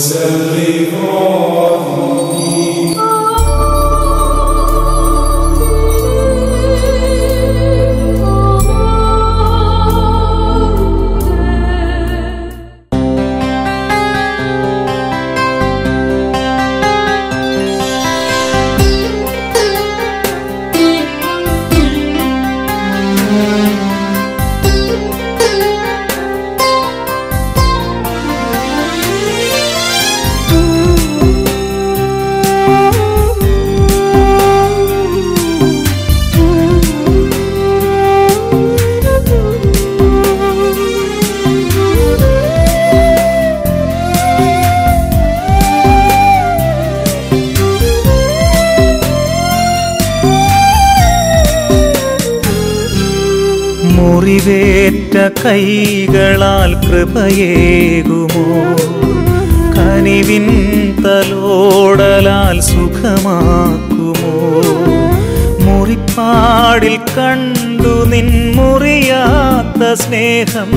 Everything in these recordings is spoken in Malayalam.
മുറിവേറ്റ കൈകളാൽ കൃപയേകുമോ കനിവിൻ തലോടലാൽ സുഖമാക്കുമോ മുറിപ്പാടിൽ കണ്ടു നിൻ മുറിയാത്ത സ്നേഹം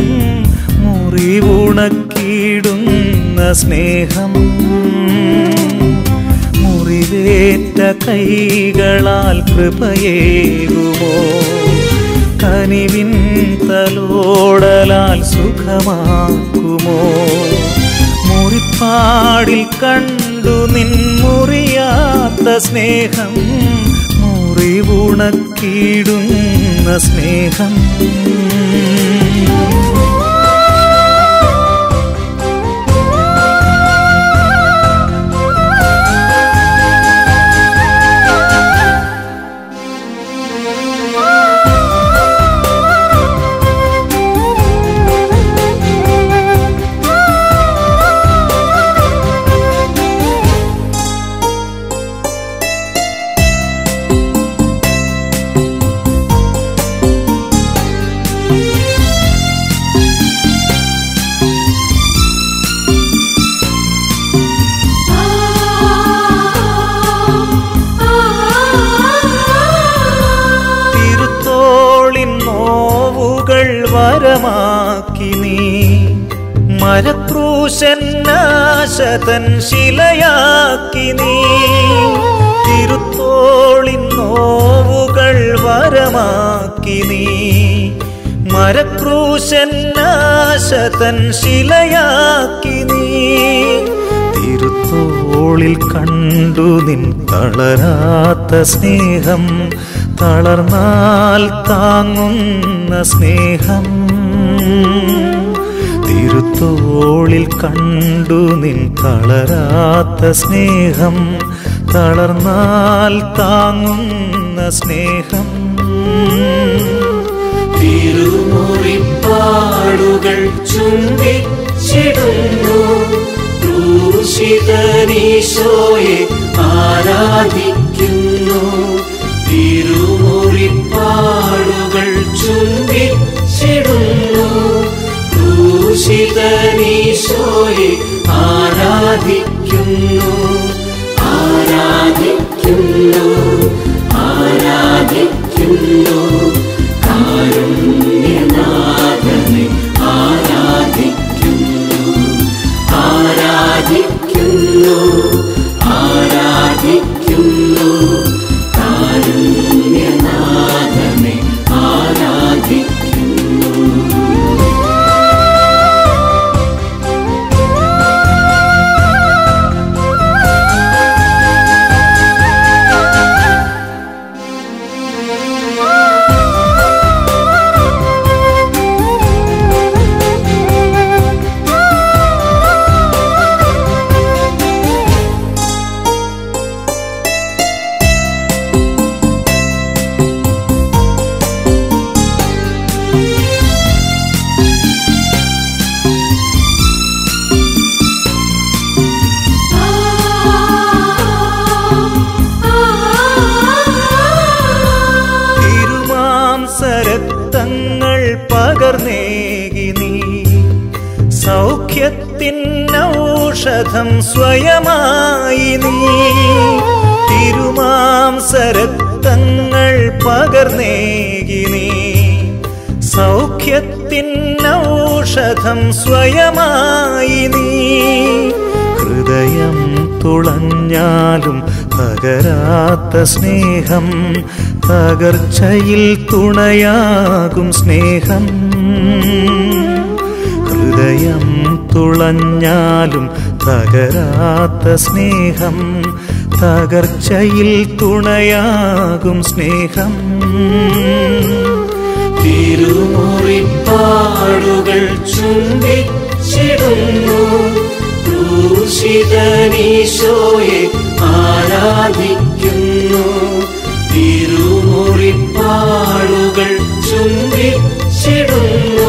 മുറിവുണക്കിടുന്ന സ്നേഹം മുറിവേറ്റ കൈകളാൽ കൃപയേകുമോ കനിവിൻ തലോടലാൽ സുഖമാക്കുമോ മുറിപ്പാടിൽ കണ്ടു നിൻ മുറിയാത്ത സ്നേഹം മുറിവുണക്കിടുന്ന സ്നേഹം തിരുത്തോളിൻ നോവുകൾ വരമാക്കി നീ മരക്രൂശന്നാശതൻ ശിലയാക്കി നീ തിരുത്തോളിൻ നോവുകൾ വരമാക്കി നീ മരക്രൂശന്നാശതൻ ശിലയാക്കി നീ തിരുത്തോളിൽ കണ്ടു നിൻ തളരാത്ത സ്നേഹം തളർന്നാൽ താങ്ങുന്ന സ്നേഹം തിരുത്തോളിൽ കണ്ടു നിൻ തളരാത്ത സ്നേഹം തളർന്നാൽ താങ്ങുന്ന സ്നേഹം തിരുമുറിപ്പാടുകൾ ചുംബിച്ചിടുന്നു ക്രൂശിതനീശോയെ ആരാധിക്കുന്നു തിരുമുറിപ്പാടുകൾ ചുംബിച്ചിടുന്നു ക്രൂശിതനീശോയെ ആരാധിക്കുന്നു ആരാധിക്കുന്നു ആരാധിക്കുന്നു കാരുണ്യനാഥനെ ആരാധിക്കുന്നു ആരാധിക്കുന്നു ആരാധിക്കുന്നു കാരുണ്യനാഥനെ ആരാധിക്കുന്നു തിരുമാംസരക്തങ്ങൾ പകർന്നേകി നീ സൗഖ്യത്തിൻ ഔഷധം സ്വയമായി നീ തിരുമാംസരക്തങ്ങൾ പകർന്നേകി നീ സൗഖ്യത്തിൻ ഔഷധം സ്വയമായി നീ ഹൃദയ തകരാത്ത സ്നേഹം തകർച്ചയിൽ തുണയാകും സ്നേഹം ഹൃദയം തുളഞ്ഞാലും തകരാത്ത സ്നേഹം തകർച്ചയിൽ തുണയാകും സ്നേഹം തിരുമുറിപ്പാടുകൾ ചുംബിച്ചിടുന്നു ക്രൂശിതനീശോയെ ആരാധിക്കുന്നു തിരുമുറിപ്പാടുകൾ ചുംബിച്ചിടുന്നു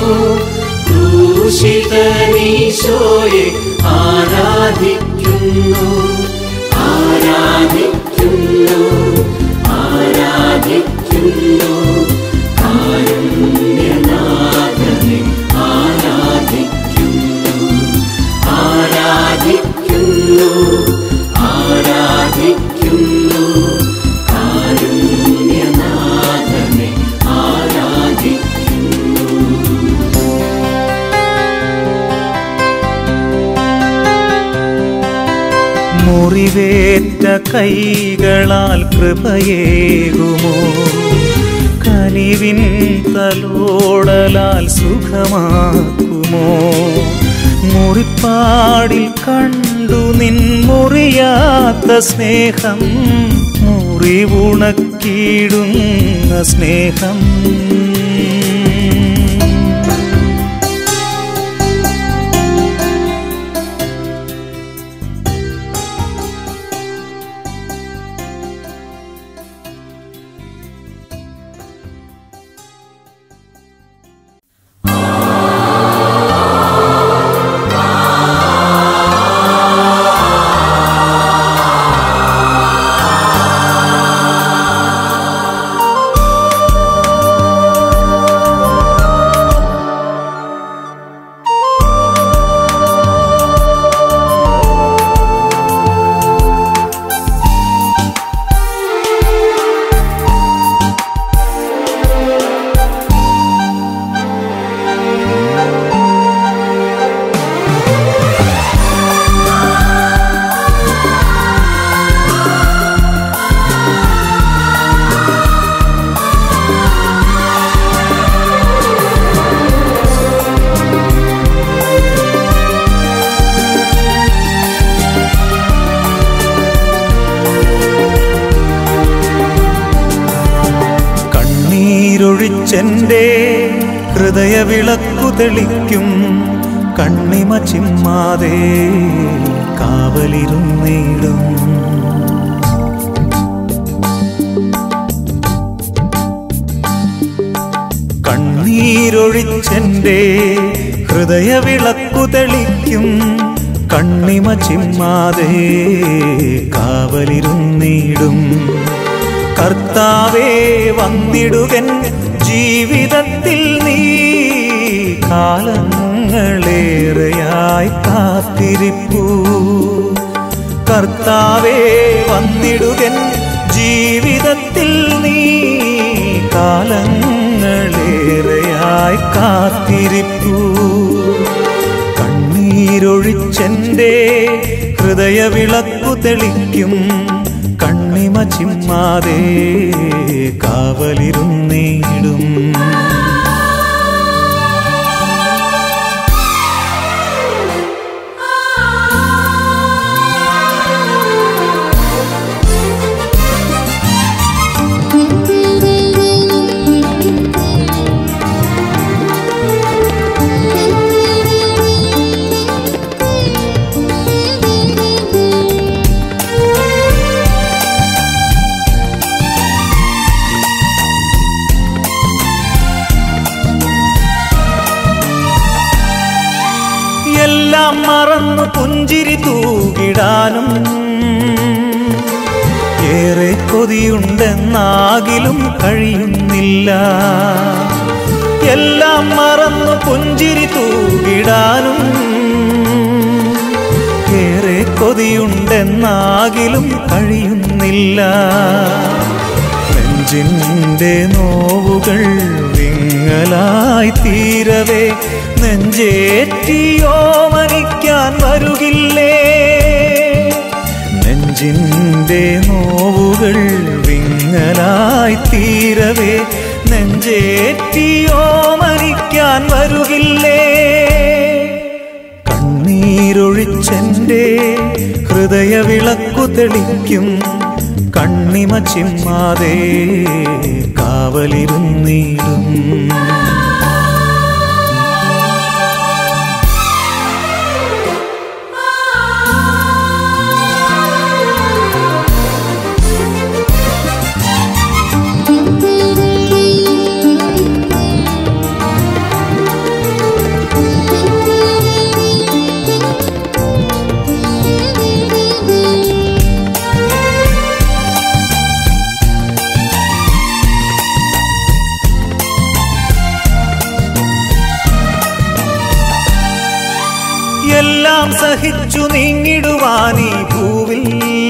ക്രൂശിതനീശോയെ ആരാധിക്കുന്നു ആരാധിക്കുന്നു ആരാധിക്കുന്നു കാരുണ്യനാഥനെ ആരാധിക്കുന്നു ആരാധിക്കുന്നു ആരാധിക്കുന്നു കാരുണ്യനാഥനെ ആരാധിക്കുന്നു മുറിവേറ്റ കൈകളാൽ കൃപയേകുമോ കനിവിൻ തലോടലാൽ സുഖമാക്കുമോ മുറിപ്പാടിൽ കണ്ടു നിൻ മുറിയാത്ത സ്നേഹം മുറിവുണക്കിയിടുന്ന സ്നേഹം കണ്ണീരൊഴിച്ചെന്റെ ഹൃദയവിളക്കു തെളിക്കും കണ്ണിമ ചിമ്മാതെ കാവലിരുന്നിടും കണ്ണീരൊഴിച്ചെന്റെ ഹൃദയവിളക്കു തെളിക്കും കണ്ണിമ ചിമ്മാതെ കാവലിരുന്നിടും കർത്താവേ വന്നിടുകൻ ജീവിതത്തിൽ നീ കാലങ്ങളേറെയായി കാത്തിരിപ്പൂ കർത്താവേ വന്നിടുകൻ ജീവിതത്തിൽ നീ കാലങ്ങളേറെയായി കാത്തിരിപ്പൂ കണ്ണീരൊഴിച്ചെന്റെ ഹൃദയവിളക്കു തെളിക്കും കണ്ണിമ ചിമ്മാതെ കാവലിരുന്നിടും എല്ലാം മറന്നു പുഞ്ചിരി തൂകിടാനും ഏറെ കൊതിയുണ്ടെന്നാകിലും കഴിയുന്നില്ല എല്ലാം മറന്നു പുഞ്ചിരി തൂകിടാനും ഏറെ കൊതിയുണ്ടെന്നാകിലും കഴിയുന്നില്ല നെഞ്ചിൻ്റെ നോവുകൾ വിങ്ങലായി തീരവേ നെഞ്ചേറ്റിയോ മരിക്കാൻ വരുകില്ലേ നെഞ്ചിൻ്റെ നോവുകൾ നെഞ്ചേറ്റിയോമനിക്കാൻ വരുകില്ലേ കണ്ണീരൊഴിച്ചെന്റെ ഹൃദയ വിളക്കു തെളിക്കും കണ്ണിമ ചിമ്മാതെ കാവലിരുന്നീടും എല്ലാം സഹിച്ചു നീങ്ങിടുവാനീ ഭൂവിൽ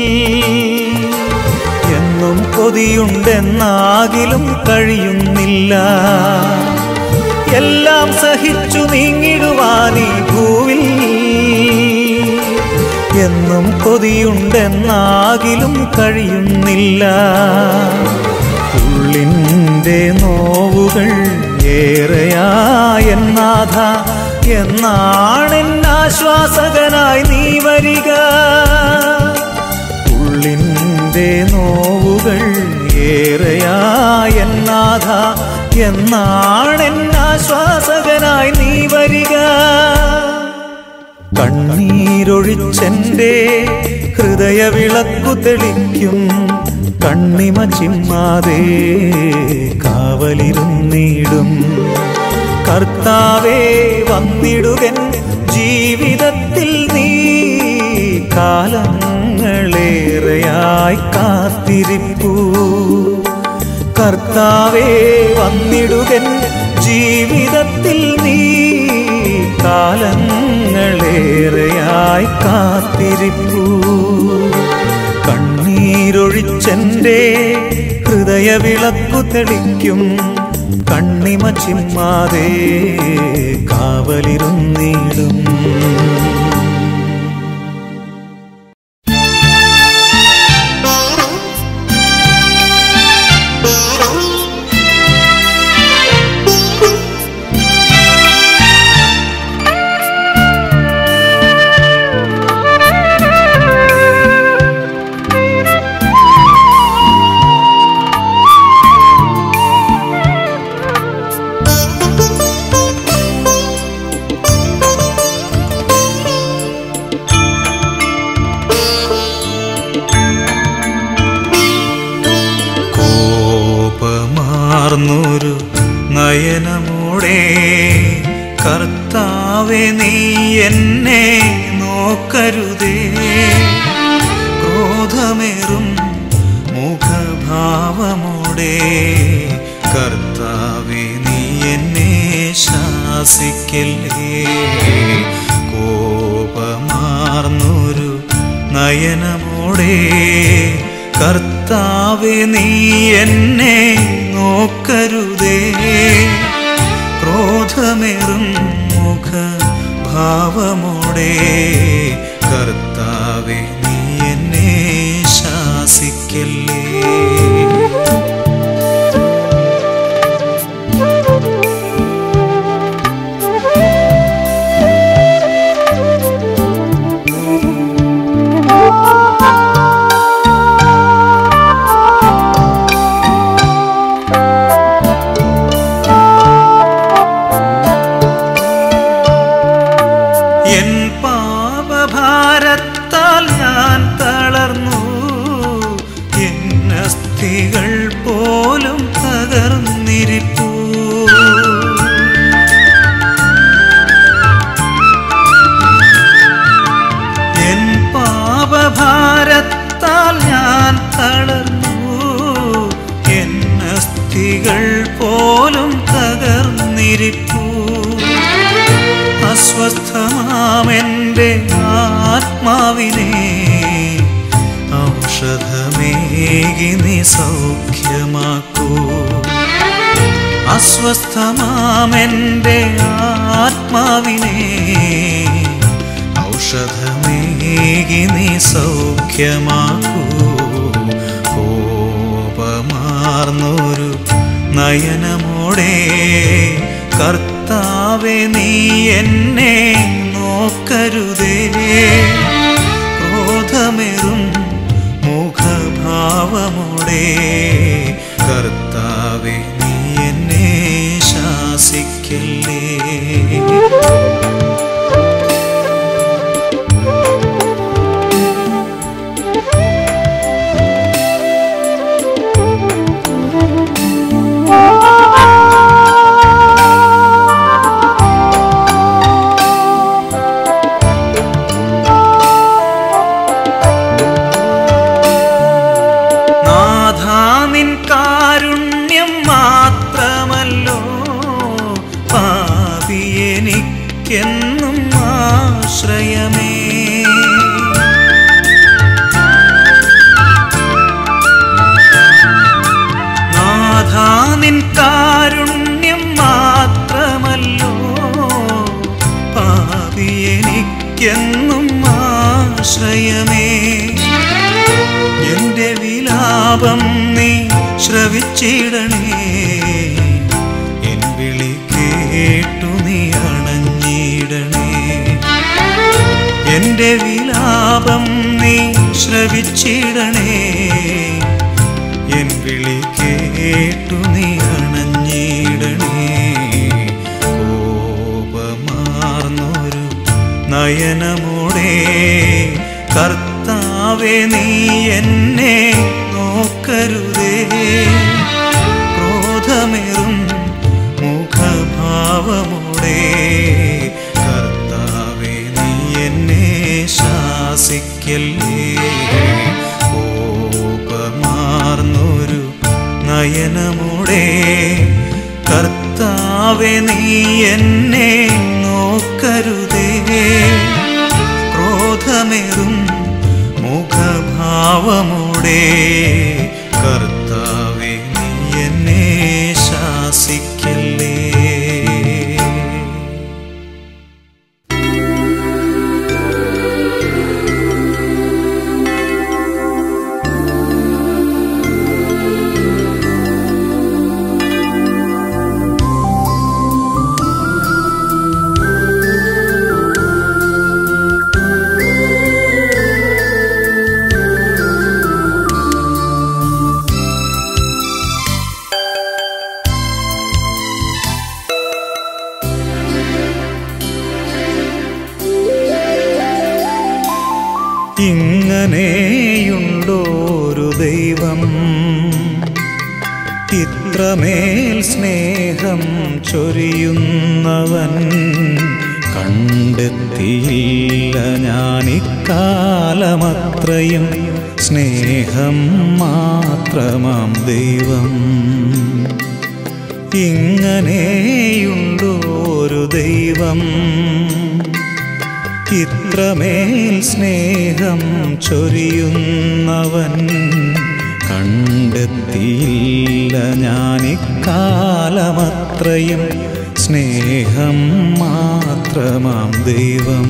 എന്നും കൊതിയുണ്ടെന്നാകിലും കഴിയുന്നില്ല എല്ലാം സഹിച്ചു നീങ്ങിടുവാനീ ഭൂവിൽ എന്നും കൊതിയുണ്ടെന്നാകിലും കഴിയുന്നില്ല ഉള്ളിൻ്റെ നോവുകൾ ഏറെയായെന്നാഥ എന്നാണെന്നാശ്വാസകനായി നീ വരിക ഉള്ളിൻ്റെ നോവുകൾ ഏറെയായെന്നാഥ എന്നാണെന്നാശ്വാസകനായി നീ വരിക കണ്ണീരൊഴിച്ചെന്റെ ഹൃദയ വിളക്കു തെളിക്കും കണ്ണിമ ചിമ്മാതെ കാവലിരുന്നിടും കർത്താവേ വന്നിടുകൻ ജീവിതത്തിൽ നീ കാലങ്ങളേറെയായി കാത്തിരിപ്പൂ കർത്താവേ വന്നിടുകൻ ജീവിതത്തിൽ നീ കാലങ്ങളേറെയായി കാത്തിരിപ്പൂ കണ്ണീരൊഴിച്ചെന്റെ ഹൃദയ വിളക്കു തെളിക്കും കണ്ണിമ ചിമ്മാതെ കാവലിരുന്നിടും കോപമാർന്നൊരു നയനമോടെ കർത്താവെ നീ എന്നെ നോക്കരുതേ ക്രോധമേറും മുഖഭാവമോടെ കർത്താവെ നീ എന്നെ ശാസിക്കല്ലേ കോപമാർന്നൊരു നയനമോടെ കർത്താവെ നീ എന്നെ നോക്കരുതേ ക്രോധമേറും മുഖഭാവമോടെ കർത്താവെ നീ എന്നെ ശാസിക്കല്ലേ എൻ പാപഭാരത്താൽ ഞാൻ തളർന്നു എൻ അസ്ഥികൾ പോലും തകർന്നിരിപ്പൂ എൻ പാപഭാരത്താൽ ഞാൻ തളർന്നു എൻ അസ്ഥികൾ പോലും തകർന്നിരിപ്പൂ അസ്വസ്ഥമാമെൻ്റെ ആത്മാവിനെ ഔഷധമേകി നീ സൗഖ്യമാക്കൂ അസ്വസ്ഥമാമെൻ്റെ ആത്മാവിനെ ഔഷധമേകി നീ സൗഖ്യമാക്കൂ കോപമാർന്നൊരു നയനമോ നയനമോടെ കർത്താവെ നീ എന്നെ നോക്കരുതേ ക്രോധമേറും മുഖഭാവമോടെ കർത്താവെ നീ എന്നെ ശാസിക്കല്ലേ നാഥാനിൻ കാരുണ്യം മാത്രമല്ലോ പാപിയെനിക്കെന്നും ആശ്രയമേ നാഥാനിൻ കാരുണ്യം മാത്രമല്ലോ പാപിയെനിക്കെന്നും ആശ്രയമേ എന്റെ വിലാപം നീ ശ്രവിച്ചിടണേ എൻ വിളി കേട്ടു നീ അണഞ്ഞിടണേ എന്റെ വിലാപം നീ ശ്രവിച്ചിടണേ എൻ വിളി കേട്ടു നീ അണഞ്ഞിടണേ കോപമാർന്നൊരു നയനമോടെ കർത്താവെ നീ എന്നെ നോക്കരുതേ ക്രോധമേറും മുഖഭാവമോടെ കർത്താവെ നീ എന്നെ ശാസിക്കല്ലേ കോപമാർന്നൊരു നയനമോടെ കർത്താവെ നീ എന്നെ നോക്കരുതേ ക്രോധമേറും മുഖഭാവമോടെ കർത്താവെ നീ എന്നെ ശാസിക്കല്ലേ ഇങ്ങനെയുണ്ടോരു ദൈവം ഇത്രമേൽ സ്നേഹം ചൊരിയുന്നവൻ കണ്ടെത്തിയില്ല ഞാനിക്കാലമത്രയും സ്നേഹം മാത്രമാം ദൈവം ഇങ്ങനെയുണ്ടോരു ദൈവം ഇത്രമേൽ സ്നേഹം ചൊരിയുന്നവൻ കണ്ടെത്തിയില്ല ഞാനിക്കാലമത്രയും സ്നേഹം മാത്രമാം ദൈവം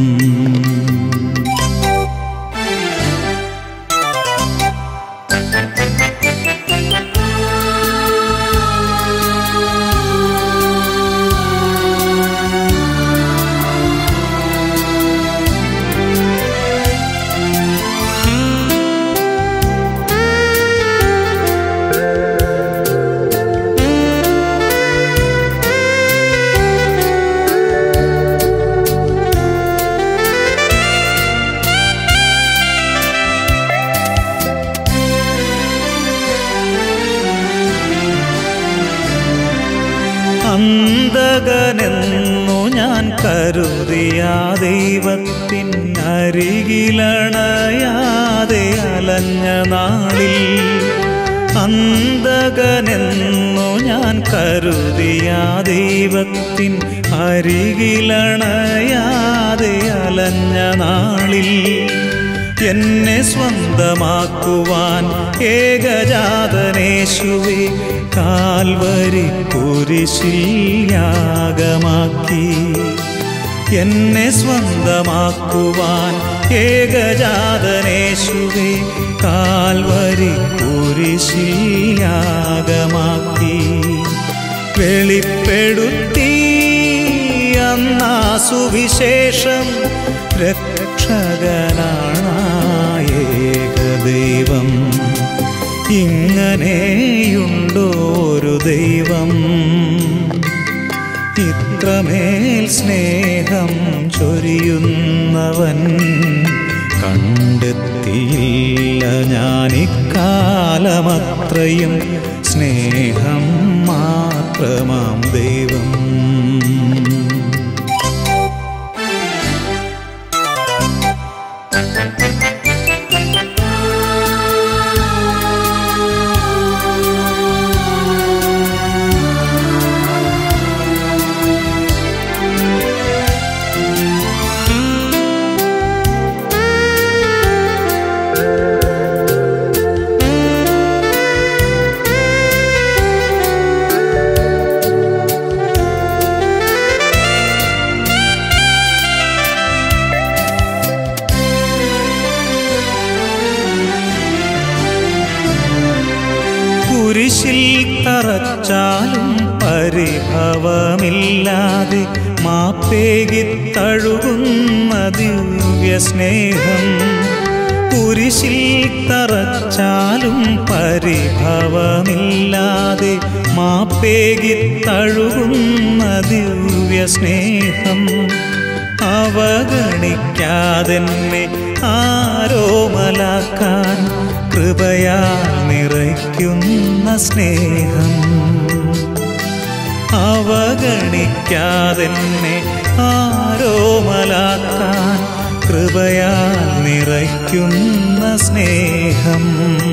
അന്തകനെന്നു ഞാൻ കരുതിയ ദൈവത്തിൻ അരികിലണയാതെ അലഞ്ഞ നാളിൽ അന്തകനെന്നു ഞാൻ കരുതിയ ദൈവത്തിൻ അരികിലണയാതെ അലഞ്ഞ നാളിൽ എന്നെ സ്വന്തമാക്കുവാൻ ഏകജാതനേശുവെ കാൽവരി കുരിശിൽ യാഗമാക്കി എന്നെ സ്വന്തമാക്കുവാൻ ഏകജാതനേശുവെ കാൽവരി കുരിശിൽ യാഗമാക്കി വെളിപ്പെടുത്തി അന്നാ സുവിശേഷം രക്ഷകനാണേകദൈവം ഇങ്ങനെയുണ്ടോ ഒരു ദൈവം ഇത്രമേൽ സ്നേഹം ചൊരിയുന്നവൻ കണ്ടെത്തിയില്ല ഞാനിക്കാലമത്രയും സ്നേഹം മാത്രമാം ദൈവം കുരിശിൽ തറച്ചാലും പരിഭവമില്ലാതെ മാപ്പേകി തഴുകുന്ന ദിവ്യ സ്നേഹം കുരിശിൽ തറച്ചാലും പരിഭവമില്ലാതെ മാപ്പേകി തഴുകുന്ന ദിവ്യ സ്നേഹം അവഗണിക്കാതെന്നെ ആരോമലാക്കാൻ കൃപയാൽ നിറയ്ക്കുന്ന സ്നേഹം അവഗണിക്കാതെന്നെ ആരോമലാക്കാൻ കൃപയാൽ നിറയ്ക്കുന്ന സ്നേഹം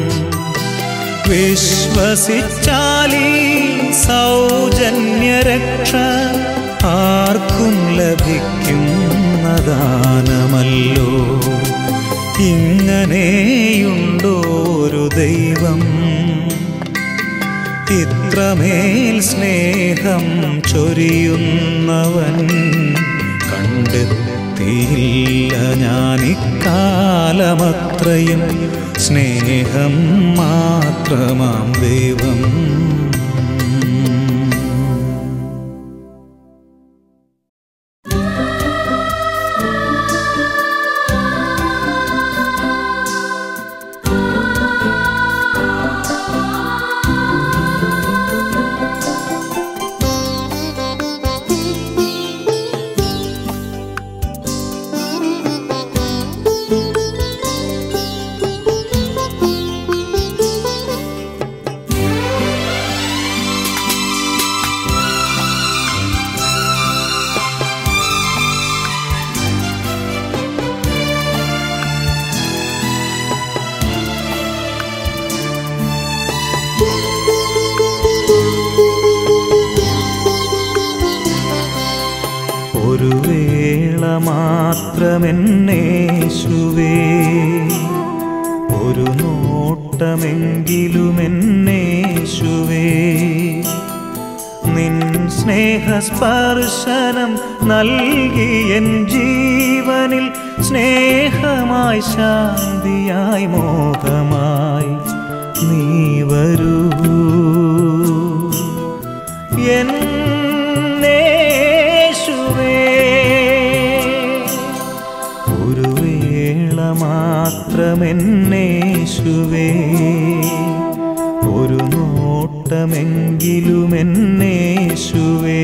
വിശ്വസിച്ചാലീ സൗജന്യരക്ഷ ആർക്കും ലഭിക്കുന്ന ദാനമല്ലോ ഇങ്ങനെയുണ്ടോ ഒരു ദൈവം ഇത്രമേൽ സ്നേഹം ചൊരിയുന്നവൻ കണ്ടെത്തിയില്ല ഞാനിക്കാലമത്രയും സ്നേഹം മാത്രമാം ദൈവം ഒരു വേള മാത്രമെന്നേശുവേ ഒരു നോട്ടമെങ്കിലുമെന്നേശുവേ നിൻ സ്നേഹസ്പർശനം നൽകി എൻ ജീവനിൽ സ്നേഹമായി ശാന്തിയായി മോഹമായി നീ വരൂ എന്നേശുവേ ഒരു വേള മാത്രമെന്നേശുവേ ഒരു നോട്ടമെങ്കിലുമെന്നേശുവേ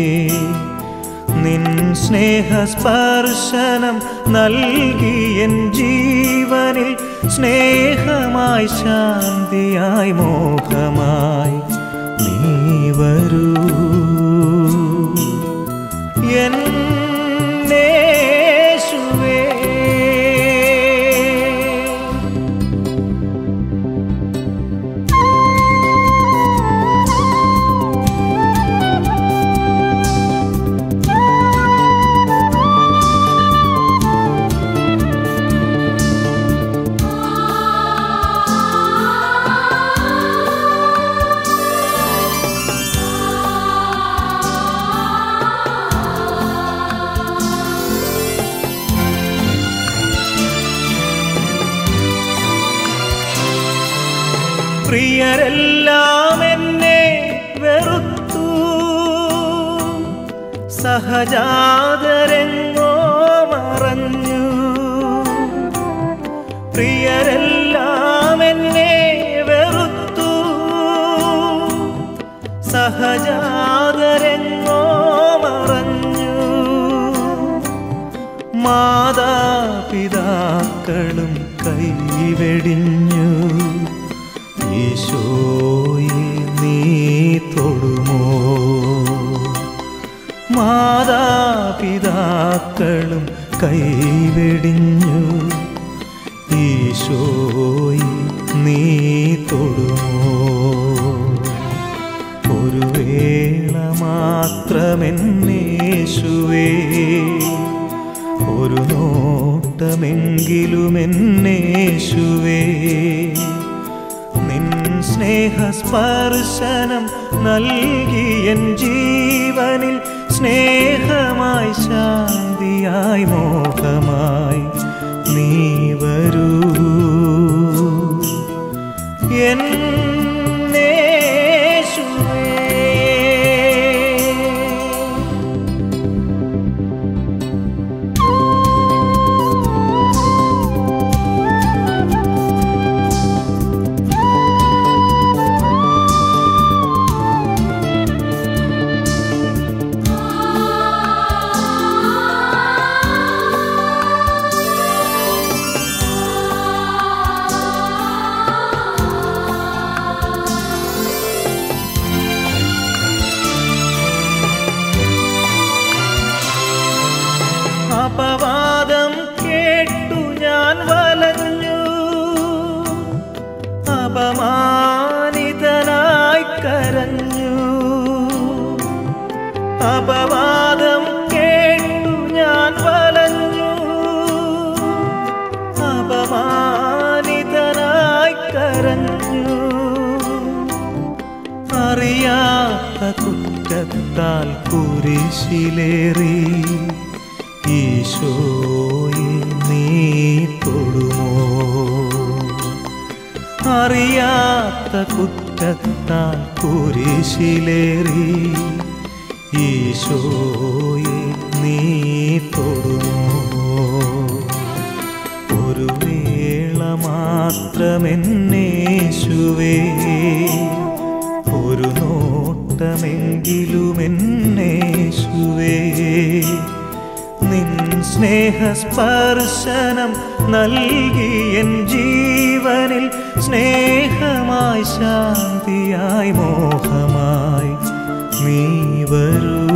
നിൻ സ്നേഹസ്പർശനം നൽകി എൻ ജീവനിൽ സ്നേഹമായി ശാന്തിയായി മോഹമായി നീ വരൂ എന്നേശുവേ പ്രിയരെല്ലാം എന്നെ വെറുത്തു സഹജാതരെങ്ങോ മറഞ്ഞു പ്രിയരെല്ലാം എന്നെ വെറുത്തു സഹജാതരെങ്ങോ മറഞ്ഞു മാതാപിതാക്കളും കൈവെടിഞ്ഞു ഈശോയെ നീ തൊടുമോ മാതാപിതാക്കളും കൈവെടിഞ്ഞു ഈശോയെ നീ തൊടുമോ ഒരു വേള മാത്രമെന്നേശുവേ ഒരു നോട്ടമെങ്കിലും എന്നേശുവേ നിൻ സ്നേഹസ്പർശനം നൽകിയൻ ജീവനിൽ സ്നേഹമായി ശാന്തിയായി മോഹമായി നീ വരൂ എന്നേശുവേ അപവാദം കേട്ടു ഞാൻ വലഞ്ഞു അപമാനിതനായി കരഞ്ഞു അപവാദം കേട്ടു ഞാൻ വലഞ്ഞു അപമാനിതനായി കരഞ്ഞു അറിയാത്ത കുറ്റത്താൽ കുരിശിലേറി ഈശോയെ നീ തൊടുമോ അറിയാത്ത കുറ്റത്താൽ കുരിശിലേറി ഈശോയെ നീ തൊടുമോ ഒരു വേള മാത്രമെന്നേശുവേ ഒരു നോട്ടമെങ്കിലും എന്നേശുവേ നിൻ സ്നേഹസ്പർശനം നൽകിയൻ ജീവനിൽ സ്നേഹമായി ശാന്തിയായി മോഹമായി നീ വരൂ